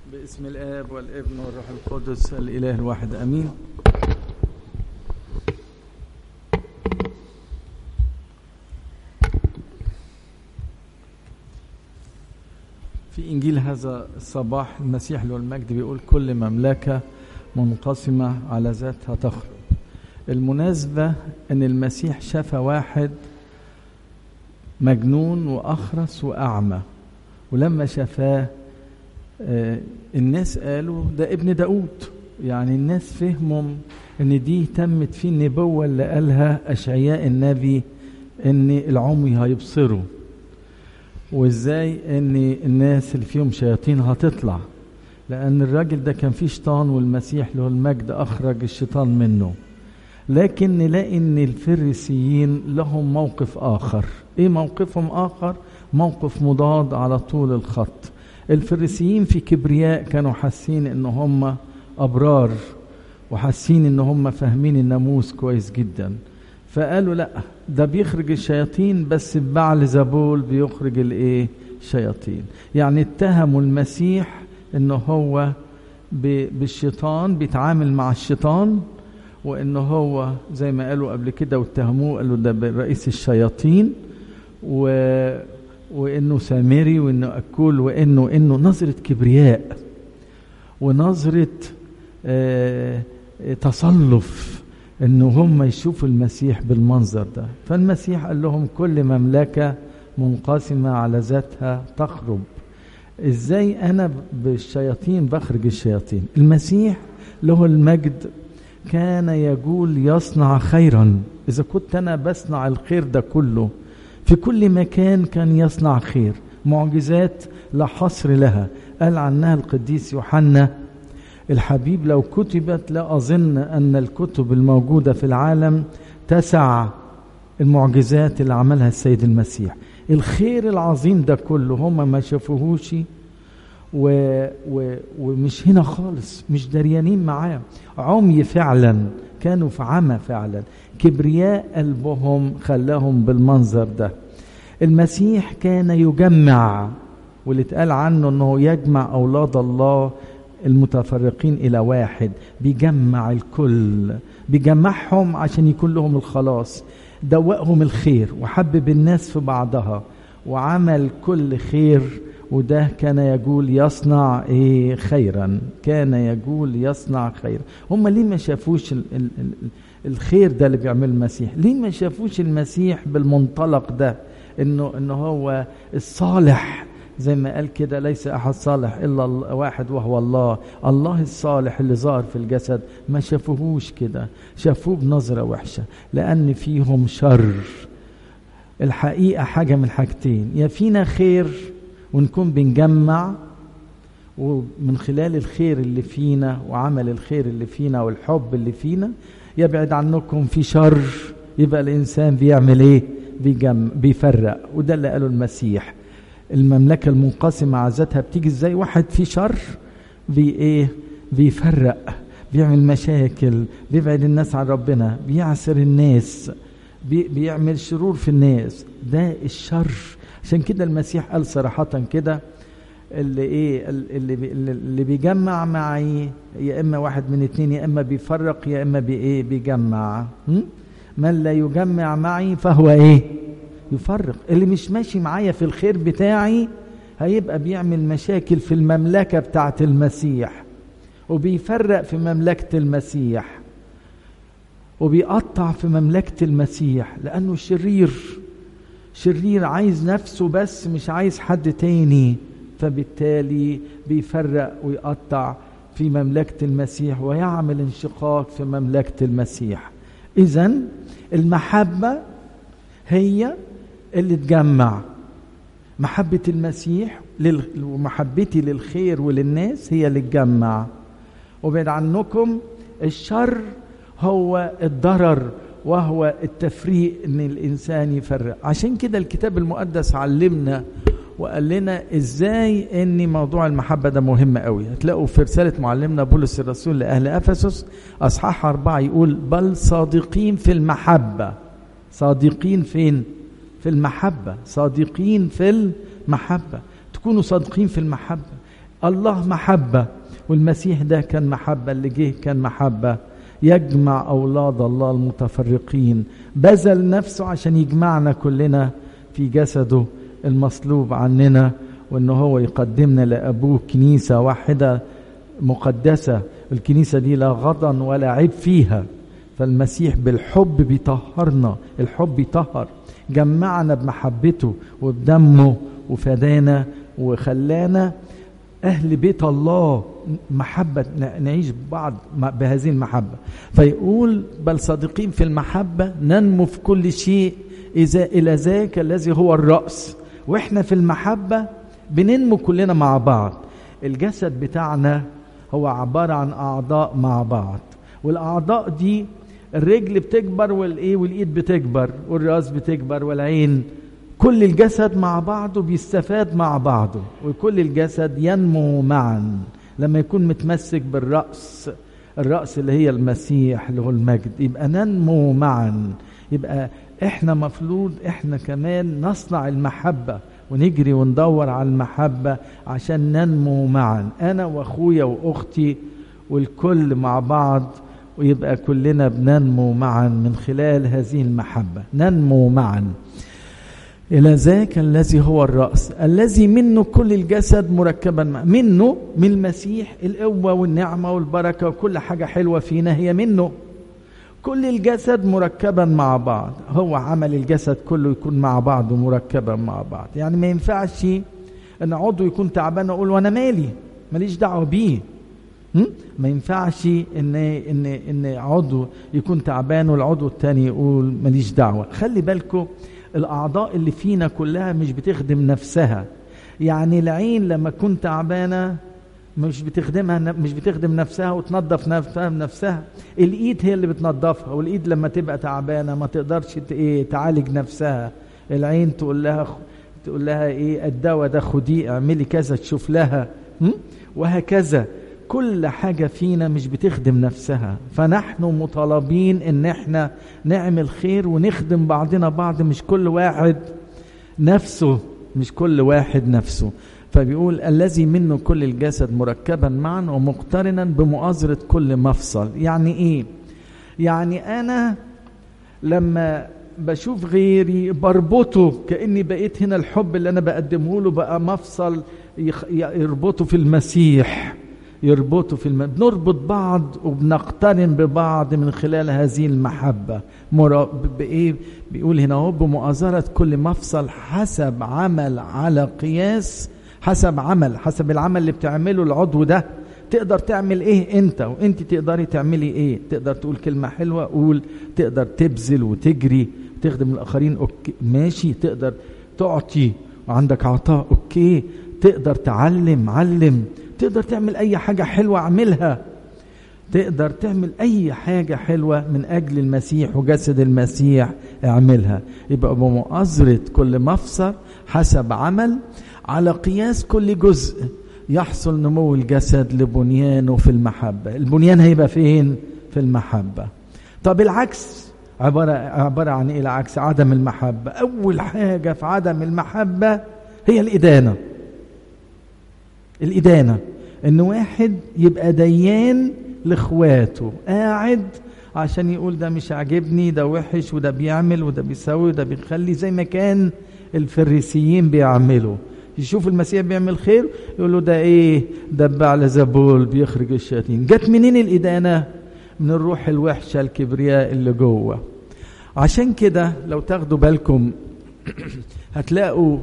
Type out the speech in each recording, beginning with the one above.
باسم الآب والابن والروح القدس الإله الواحد أمين في إنجيل هذا الصباح المسيح له المجد بيقول كل مملكة منقسمة على ذاتها تخرب المناسبة أن المسيح شفى واحد مجنون وأخرس وأعمى ولما شفاه آه الناس قالوا ده ابن داود يعني الناس فهموا ان دي تمت فيه النبوة اللي قالها أشعياء النبي ان العمي هيبصروا وازاي ان الناس اللي فيهم شياطين هتطلع لأن الراجل ده كان فيه شيطان والمسيح له المجد أخرج الشيطان منه لكن نلاقي ان الفريسيين لهم موقف آخر ايه موقفهم آخر موقف مضاد على طول الخط الفريسيين في كبرياء كانوا حاسين ان هم ابرار وحاسين ان هم فاهمين الناموس كويس جدا فقالوا لا ده بيخرج الشياطين بس ببعل زبول بيخرج الايه الشياطين يعني اتهموا المسيح ان هو بالشيطان بيتعامل مع الشيطان وان هو زي ما قالوا قبل كده واتهموه قالوا ده رئيس الشياطين و وانه سامري وانه اكول وانه انه نظره كبرياء ونظره آه تصلف ان هم يشوفوا المسيح بالمنظر ده فالمسيح قال لهم كل مملكه منقسمه على ذاتها تخرب ازاي انا بالشياطين بخرج الشياطين المسيح له المجد كان يقول يصنع خيرا اذا كنت انا بصنع الخير ده كله في كل مكان كان يصنع خير معجزات لا حصر لها قال عنها القديس يوحنا الحبيب لو كتبت لا أظن أن الكتب الموجودة في العالم تسع المعجزات اللي عملها السيد المسيح الخير العظيم ده كله هم ما شافوهوش و... و... ومش هنا خالص مش دريانين معاه عمي فعلا كانوا في عمى فعلا كبرياء قلبهم خلاهم بالمنظر ده المسيح كان يجمع واللي اتقال عنه انه يجمع اولاد الله المتفرقين الى واحد بيجمع الكل بيجمعهم عشان يكون لهم الخلاص دوقهم الخير وحبب الناس في بعضها وعمل كل خير وده كان يقول يصنع ايه خيرا كان يقول يصنع خيرا هم ليه ما شافوش ال ال ال الخير ده اللي بيعمله المسيح ليه ما شافوش المسيح بالمنطلق ده انه انه هو الصالح زي ما قال كده ليس احد صالح الا واحد وهو الله الله الصالح اللي ظهر في الجسد ما شافوهوش كده شافوه بنظره وحشه لان فيهم شر الحقيقه حاجه من حاجتين يا فينا خير ونكون بنجمع ومن خلال الخير اللي فينا وعمل الخير اللي فينا والحب اللي فينا يبعد عنكم في شر يبقى الانسان بيعمل ايه بيجمع بيفرق وده اللي قاله المسيح المملكة المنقسمة على ذاتها بتيجي ازاي واحد في شر بي ايه بيفرق بيعمل مشاكل بيبعد الناس عن ربنا بيعسر الناس بي بيعمل شرور في الناس ده الشر عشان كده المسيح قال صراحة كده اللي ايه اللي بي اللي بيجمع معي يا اما واحد من اتنين يا اما بيفرق يا اما بايه بيجمع من لا يجمع معي فهو ايه يفرق اللي مش ماشي معايا في الخير بتاعي هيبقى بيعمل مشاكل في المملكة بتاعة المسيح وبيفرق في مملكة المسيح وبيقطع في مملكة المسيح لأنه شرير شرير عايز نفسه بس مش عايز حد تاني فبالتالي بيفرق ويقطع في مملكة المسيح ويعمل انشقاق في مملكة المسيح إذا المحبة هي اللي تجمع محبة المسيح ومحبتي للخير وللناس هي اللي تجمع وبعد عنكم الشر هو الضرر وهو التفريق ان الانسان يفرق عشان كده الكتاب المقدس علمنا وقال لنا ازاي ان موضوع المحبه ده مهم قوي هتلاقوا في رساله معلمنا بولس الرسول لاهل افسس اصحاح أربعة يقول بل صادقين في المحبه صادقين فين في المحبة صادقين في المحبة تكونوا صادقين في المحبة الله محبة والمسيح ده كان محبة اللي جه كان محبة يجمع أولاد الله المتفرقين بذل نفسه عشان يجمعنا كلنا في جسده المصلوب عننا وأنه هو يقدمنا لأبوه كنيسة واحدة مقدسة الكنيسة دي لا غضن ولا عيب فيها فالمسيح بالحب بيطهرنا الحب بيطهر جمعنا بمحبته وبدمه وفدانا وخلانا أهل بيت الله محبة نعيش بعض بهذه المحبة فيقول بل صادقين في المحبة ننمو في كل شيء إذا إلى ذاك الذي هو الرأس وإحنا في المحبة بننمو كلنا مع بعض الجسد بتاعنا هو عبارة عن أعضاء مع بعض والأعضاء دي الرجل بتكبر والايه والايد بتكبر والراس بتكبر والعين كل الجسد مع بعضه بيستفاد مع بعضه وكل الجسد ينمو معا لما يكون متمسك بالرأس الرأس اللي هي المسيح اللي هو المجد يبقى ننمو معا يبقى احنا مفروض احنا كمان نصنع المحبة ونجري وندور على المحبة عشان ننمو معا انا واخويا واختي والكل مع بعض ويبقى كلنا بننمو معا من خلال هذه المحبة ننمو معا إلى ذاك الذي هو الرأس الذي منه كل الجسد مركبا مع منه من المسيح القوة والنعمة والبركة وكل حاجة حلوة فينا هي منه كل الجسد مركبا مع بعض هو عمل الجسد كله يكون مع بعض ومركبا مع بعض يعني ما ينفعش ان عضو يكون تعبان اقول وانا مالي ماليش دعوه بيه ما ينفعش ان ان ان عضو يكون تعبان والعضو الثاني يقول ماليش دعوه خلي بالكم الاعضاء اللي فينا كلها مش بتخدم نفسها يعني العين لما تكون تعبانه مش بتخدمها مش بتخدم نفسها وتنظف نفسها بنفسها الايد هي اللي بتنظفها والايد لما تبقى تعبانه ما تقدرش ايه تعالج نفسها العين تقول لها تقول لها ايه الدواء ده خديه اعملي كذا تشوف لها وهكذا كل حاجة فينا مش بتخدم نفسها فنحن مطالبين ان احنا نعمل خير ونخدم بعضنا بعض مش كل واحد نفسه مش كل واحد نفسه فبيقول الذي منه كل الجسد مركبا معا ومقترنا بمؤازرة كل مفصل يعني ايه يعني انا لما بشوف غيري بربطه كاني بقيت هنا الحب اللي انا بقدمه له بقى مفصل يربطه في المسيح يربطوا في الم... بنربط بعض وبنقترن ببعض من خلال هذه المحبة مرا... بإيه بيقول هنا هو بمؤازرة كل مفصل حسب عمل على قياس حسب عمل حسب العمل اللي بتعمله العضو ده تقدر تعمل ايه انت وانت تقدري تعملي ايه تقدر تقول كلمة حلوة قول تقدر تبذل وتجري تخدم الاخرين اوكي ماشي تقدر تعطي وعندك عطاء اوكي تقدر تعلم علم تقدر تعمل اي حاجة حلوة اعملها تقدر تعمل اي حاجة حلوة من اجل المسيح وجسد المسيح اعملها يبقى بمؤازرة كل مفصل حسب عمل على قياس كل جزء يحصل نمو الجسد لبنيانه في المحبة البنيان هيبقى فين في المحبة طب العكس عبارة, عبارة عن ايه العكس عدم المحبة اول حاجة في عدم المحبة هي الادانة الإدانة إن واحد يبقى ديان لإخواته قاعد عشان يقول ده مش عاجبني ده وحش وده بيعمل وده بيسوي وده بيخلي زي ما كان الفريسيين بيعملوا يشوف المسيح بيعمل خير يقول له ده ايه دب على زبول بيخرج الشياطين جت منين الإدانة من الروح الوحشة الكبرياء اللي جوه عشان كده لو تاخدوا بالكم هتلاقوا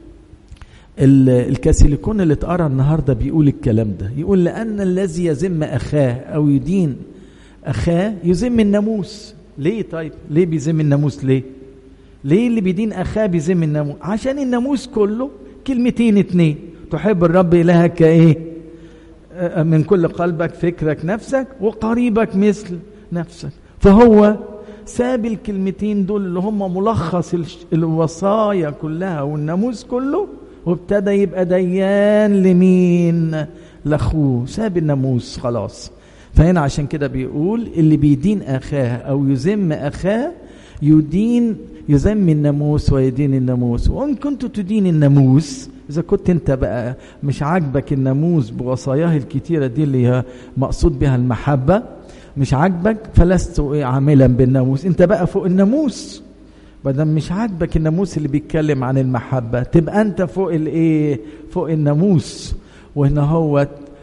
الكاسيليكون اللي اتقرا النهارده بيقول الكلام ده يقول لان الذي يذم اخاه او يدين اخاه يذم الناموس ليه طيب ليه بيذم الناموس ليه ليه اللي بيدين اخاه بيذم الناموس عشان الناموس كله كلمتين اتنين تحب الرب الهك كايه من كل قلبك فكرك نفسك وقريبك مثل نفسك فهو ساب الكلمتين دول اللي هم ملخص الوصايا كلها والناموس كله وابتدى يبقى ديان لمين لاخوه ساب الناموس خلاص فهنا عشان كده بيقول اللي بيدين اخاه او يذم اخاه يدين يذم الناموس ويدين الناموس وان كنت تدين الناموس إذا كنت أنت بقى مش عاجبك الناموس بوصاياه الكتيرة دي اللي هي مقصود بها المحبة مش عاجبك فلست عاملا بالناموس أنت بقى فوق الناموس بدل مش عاجبك الناموس اللي بيتكلم عن المحبة تبقى أنت فوق الإيه فوق الناموس وهنا هو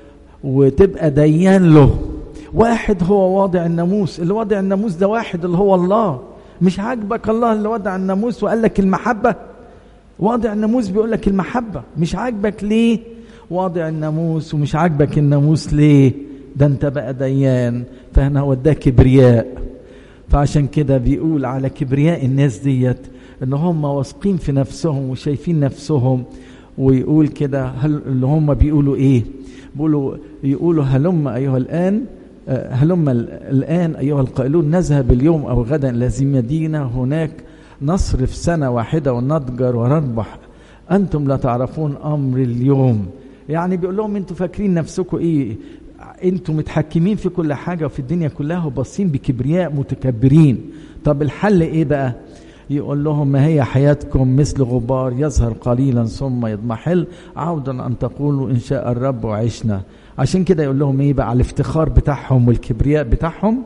وتبقى ديان له واحد هو واضع الناموس اللي واضع الناموس ده واحد اللي هو الله مش عاجبك الله اللي وضع الناموس وقال لك المحبة واضع الناموس بيقول لك المحبة مش عاجبك ليه واضع الناموس ومش عاجبك الناموس ليه ده انت بقى ديان فهنا هو ده كبرياء فعشان كده بيقول على كبرياء الناس ديت ان هم واثقين في نفسهم وشايفين نفسهم ويقول كده هل اللي هم بيقولوا ايه بيقولوا يقولوا هلم ايها الان هلم الان ايها القائلون نذهب اليوم او غدا الى مدينه هناك نصرف سنه واحده ونتجر ونربح انتم لا تعرفون امر اليوم يعني بيقول لهم انتوا فاكرين نفسكم ايه انتوا متحكمين في كل حاجه وفي الدنيا كلها وباصين بكبرياء متكبرين طب الحل ايه بقى يقول لهم ما هي حياتكم مثل غبار يظهر قليلا ثم يضمحل عودا ان تقولوا ان شاء الرب وعشنا عشان كده يقول لهم ايه بقى على الافتخار بتاعهم والكبرياء بتاعهم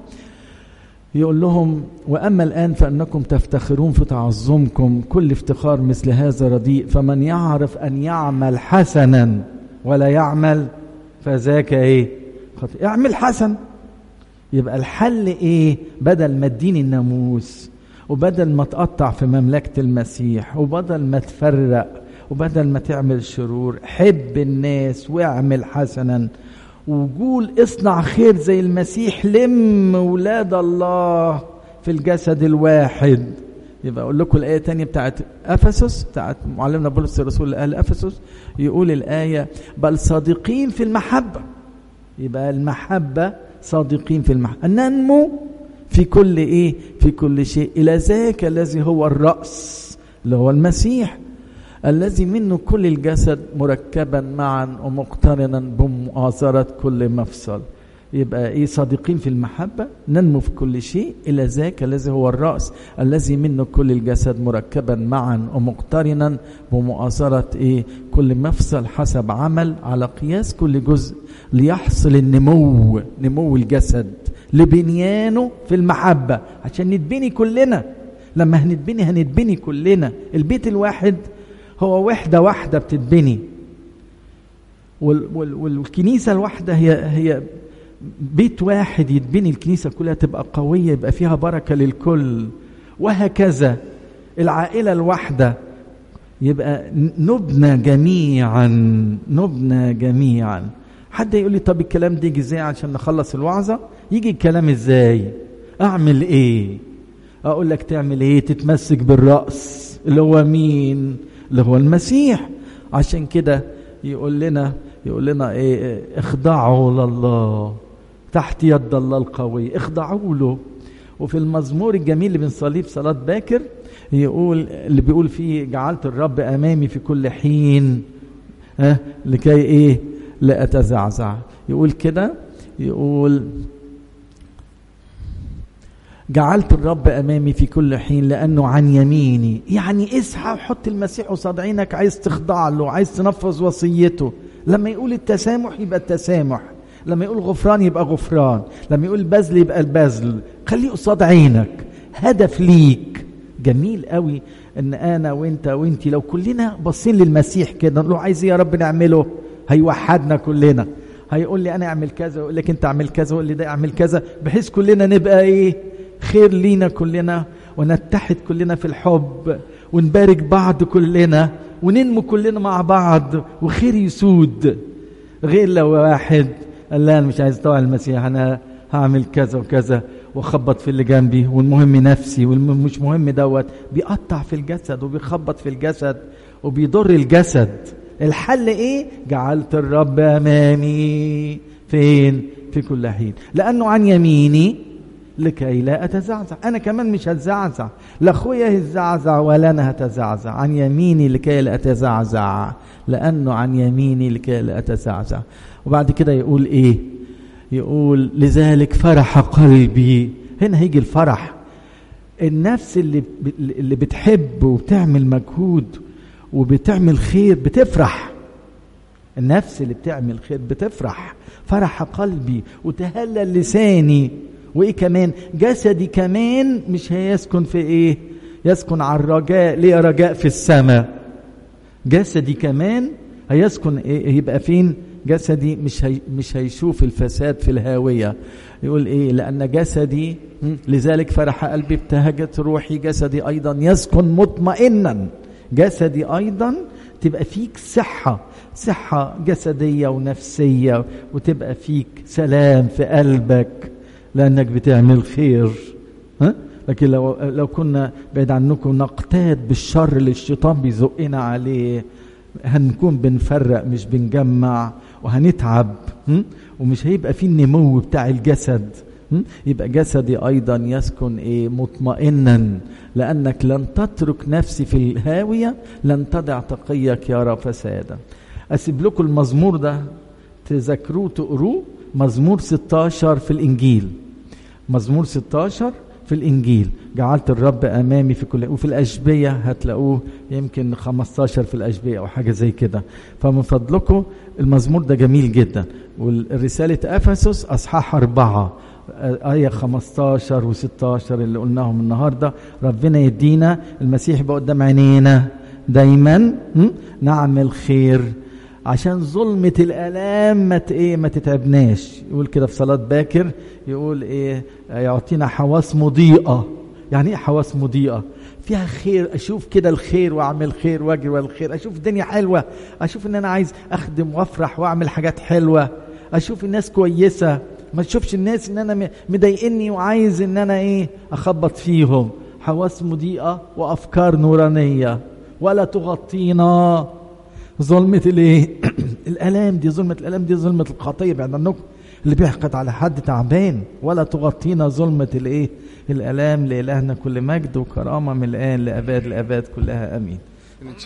يقول لهم واما الان فانكم تفتخرون في تعظمكم كل افتخار مثل هذا رديء فمن يعرف ان يعمل حسنا ولا يعمل فذاك ايه خطيئة اعمل حسن يبقى الحل ايه بدل ما تديني الناموس وبدل ما تقطع في مملكة المسيح وبدل ما تفرق وبدل ما تعمل شرور حب الناس واعمل حسنا وقول اصنع خير زي المسيح لم ولاد الله في الجسد الواحد يبقى اقول لكم الايه الثانيه بتاعت افسس بتاعت معلمنا بولس الرسول اللي قال افسس يقول الايه بل صادقين في المحبه يبقى المحبه صادقين في المحبه ننمو في كل ايه في كل شيء الى ذاك الذي هو الراس اللي هو المسيح الذي منه كل الجسد مركبا معا ومقترنا بمؤازرة كل مفصل يبقى ايه صادقين في المحبة ننمو في كل شيء إلى ذاك الذي هو الرأس الذي منه كل الجسد مركبا معا ومقترنا بمؤازرة ايه كل مفصل حسب عمل على قياس كل جزء ليحصل النمو نمو الجسد لبنيانه في المحبة عشان نتبني كلنا لما هنتبني هنتبني كلنا البيت الواحد هو وحدة واحدة بتتبني وال وال والكنيسة الواحدة هي هي بيت واحد يتبني الكنيسة كلها تبقى قوية يبقى فيها بركة للكل وهكذا العائلة الواحدة يبقى نبنى جميعا نبنى جميعا حد يقول لي طب الكلام ده يجي ازاي عشان نخلص الوعظة يجي الكلام ازاي اعمل ايه اقول لك تعمل ايه تتمسك بالرأس اللي هو مين اللي هو المسيح عشان كده يقول لنا يقول لنا ايه اخضعوا لله تحت يد الله القوي اخضعوا له وفي المزمور الجميل اللي بنصليه في صلاة باكر يقول اللي بيقول فيه جعلت الرب امامي في كل حين ها لكي ايه لا اتزعزع يقول كده يقول جعلت الرب امامي في كل حين لانه عن يميني يعني اسعى وحط المسيح قصاد عينك عايز تخضع له عايز تنفذ وصيته لما يقول التسامح يبقى التسامح لما يقول غفران يبقى غفران لما يقول بذل يبقى البذل خليه قصاد عينك هدف ليك جميل قوي ان انا وانت وانت لو كلنا باصين للمسيح كده نقول له عايز ايه يا رب نعمله هيوحدنا كلنا هيقول لي انا اعمل كذا ويقول لك انت اعمل كذا ويقول لي ده اعمل كذا بحيث كلنا نبقى ايه خير لينا كلنا ونتحد كلنا في الحب ونبارك بعض كلنا وننمو كلنا مع بعض وخير يسود غير لو واحد قال لا انا مش عايز اطوع المسيح انا هعمل كذا وكذا واخبط في اللي جنبي والمهم نفسي والمش مهم دوت بيقطع في الجسد وبيخبط في الجسد وبيضر الجسد الحل ايه جعلت الرب امامي فين في كل حين لانه عن يميني لكي لا اتزعزع انا كمان مش هتزعزع لا اخويا هيتزعزع ولا انا هتزعزع عن يميني لكي لا اتزعزع لانه عن يميني لكي لا اتزعزع وبعد كده يقول ايه يقول لذلك فرح قلبي هنا هيجي الفرح النفس اللي اللي بتحب وبتعمل مجهود وبتعمل خير بتفرح النفس اللي بتعمل خير بتفرح فرح قلبي وتهلل لساني وايه كمان جسدي كمان مش هيسكن في ايه يسكن على الرجاء ليه رجاء في السماء جسدي كمان هيسكن إيه يبقى فين جسدي مش هي مش هيشوف الفساد في الهاويه يقول ايه لان جسدي لذلك فرح قلبي ابتهجت روحي جسدي ايضا يسكن مطمئنا جسدي ايضا تبقى فيك صحه صحه جسديه ونفسيه وتبقى فيك سلام في قلبك لانك بتعمل خير ها لكن لو لو كنا بعيد عنكم نقتاد بالشر اللي الشيطان بيزقنا عليه هنكون بنفرق مش بنجمع وهنتعب ومش هيبقى في النمو بتاع الجسد يبقى جسدي ايضا يسكن ايه مطمئنا لانك لن تترك نفسي في الهاويه لن تدع تقيك يرى فسادا اسيب لكم المزمور ده تذاكروه تقروه مزمور 16 في الانجيل مزمور 16 في الانجيل جعلت الرب امامي في كل وفي الاشبيه هتلاقوه يمكن 15 في الاشبيه او حاجه زي كده فمن فضلكم المزمور ده جميل جدا والرساله افسس اصحاح اربعه آية 15 و16 اللي قلناهم النهارده ربنا يدينا المسيح يبقى قدام عينينا دايما نعمل خير عشان ظلمة الآلام ما ايه ما تتعبناش يقول كده في صلاة باكر يقول ايه يعطينا حواس مضيئة يعني ايه حواس مضيئة فيها خير اشوف كده الخير واعمل خير واجري ورا الخير اشوف الدنيا حلوة اشوف ان انا عايز اخدم وافرح واعمل حاجات حلوة اشوف الناس كويسة ما تشوفش الناس ان انا مضايقني وعايز ان انا ايه اخبط فيهم حواس مضيئة وافكار نورانية ولا تغطينا ظلمة الايه الالام دي ظلمة الالام دي ظلمة الخطية بعد عنكم اللي بيحقد على حد تعبان ولا تغطينا ظلمة الايه الالام لالهنا كل مجد وكرامة من الان لاباد الاباد كلها امين